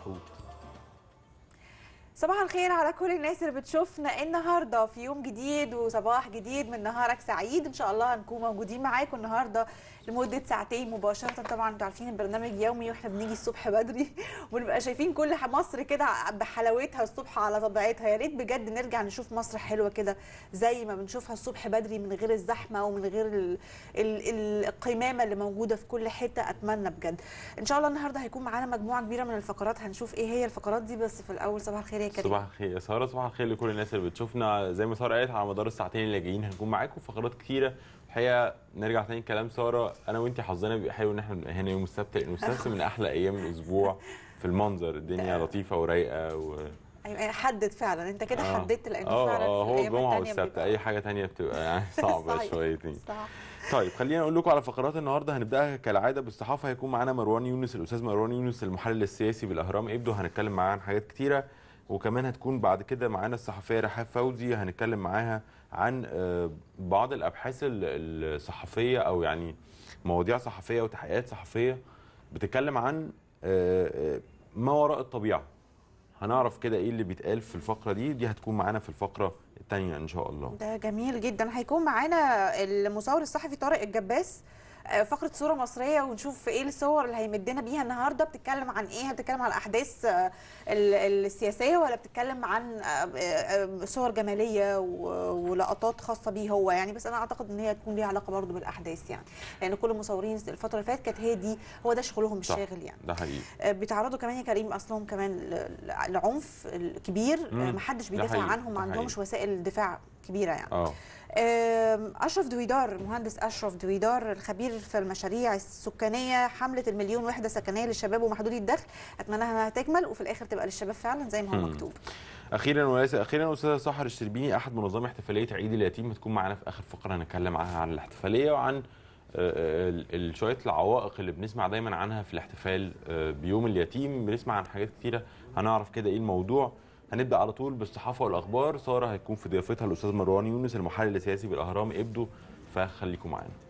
حوت صباح الخير على كل الناس اللي بتشوفنا النهارده في يوم جديد وصباح جديد من نهارك سعيد ان شاء الله هنكون موجودين معاكم النهارده لمده ساعتين مباشره طبعا انتوا عارفين البرنامج يومي واحنا بنيجي الصبح بدري ونبقى شايفين كل مصر كده بحلاوتها الصبح على طبيعتها يا ريت بجد نرجع نشوف مصر حلوه كده زي ما بنشوفها الصبح بدري من غير الزحمه ومن غير ال ال القمامه اللي موجوده في كل حته اتمنى بجد ان شاء الله النهارده هيكون معانا مجموعه كبيره من الفقرات هنشوف ايه هي الفقرات دي بس في الاول صباح الخير يا كريم صباح الخير يا ساره صباح الخير لكل الناس اللي بتشوفنا زي ما ساره قالت على مدار الساعتين اللي جايين هنكون معاكم فقرات كتيره الحقيقه نرجع تاني كلام ساره انا وانت حظنا بيبقى حلو ان احنا نبقى هنا يوم السبت لان السبت من احلى ايام الاسبوع في المنظر الدنيا لطيفه ورايقه و... ايوه حدد فعلا انت كده آه. حددت لانه اه فعلا اه في هو الأيام الجمعه التانية والسبت بيبقى- اي حاجه تانية بتبقى يعني صعبه صحيح. شويتين صح طيب خلينا اقول لكم على فقرات النهارده هنبداها كالعاده بالصحافه هيكون معانا مروان يونس الاستاذ مروان يونس المحلل السياسي بالاهرام ابدو هنتكلم معاه عن حاجات كتيره وكمان هتكون بعد كده معانا الصحفيه رحاب فوزي هنتكلم معاها عن آه، بعض الابحاث ال- الصحفيه او يعني مواضيع صحفيه وتحقيقات صحفيه بتتكلم عن آه، آه، ما وراء الطبيعه هنعرف كده ايه اللي بيتقال في الفقره دي دي هتكون معانا في الفقره الثانيه ان شاء الله ده جميل جدا هيكون معانا المصور الصحفي طارق الجباس آه، فقره صوره مصريه ونشوف ايه الصور اللي هيمدنا بيها النهارده بتتكلم عن ايه بتتكلم عن الاحداث آه، ال- السياسيه ولا بتتكلم عن آه، آه، صور جماليه و- ولقطات خاصه بيه هو يعني بس انا اعتقد ان هي تكون ليها علاقه برضو بالاحداث يعني لان كل المصورين الفتره اللي فاتت كانت هي دي هو ده شغلهم صح. الشاغل يعني ده حقيقي آه، بيتعرضوا كمان يا كريم اصلهم كمان ل- ل- لعنف الكبير آه، مم. محدش ده بيدافع حقيقي، عنهم ده ما عندهمش حقيقي. وسائل دفاع كبيره يعني اه آم، اشرف دويدار المهندس اشرف دويدار الخبير في المشاريع السكانيه حمله المليون وحده سكنيه للشباب ومحدودي الدخل اتمنى انها تكمل وفي الاخر تبقى للشباب فعلا زي ما هو مم. مكتوب اخيرا وليس اخيرا استاذه سحر الشربيني احد منظمي احتفاليه عيد اليتيم هتكون معانا في اخر فقره هنتكلم معاها عن الاحتفاليه وعن آه، آه، ال- ال- شويه العوائق اللي بنسمع دايما عنها في الاحتفال آه، بيوم اليتيم بنسمع عن حاجات كتيره هنعرف كده ايه الموضوع هنبدا على طول بالصحافه والاخبار ساره هيكون في ضيافتها الاستاذ مروان يونس المحلل السياسي بالاهرام ابدو فخليكم معانا